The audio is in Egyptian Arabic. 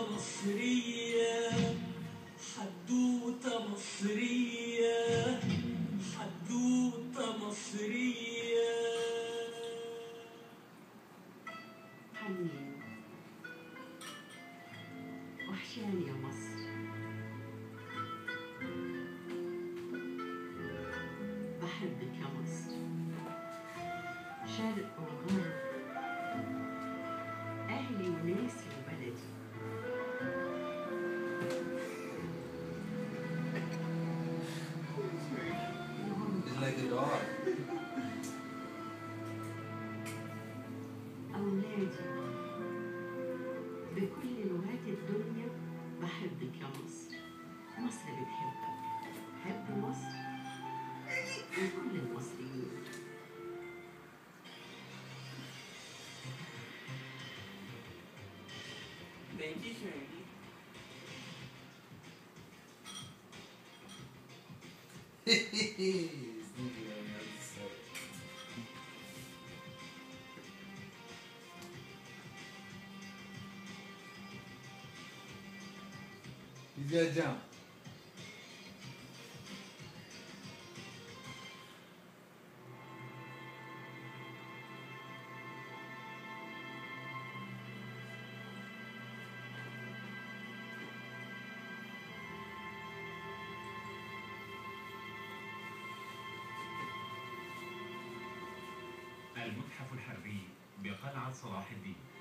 مصرية حدوتة مصرية حدوتة مصرية حنين وحشاني يا مصر بحبك يا مصر شرق وغرب أهلي وناسي وبلدي It's like a dog. أولادي بكل لغات الدنيا بحبك يا مصر مصر بتحبك حب مصر وكل المصريين Thank you, Shirley. Sneaky on the other side. He's gotta jump. المتحف الحربي بقلعة صلاح الدين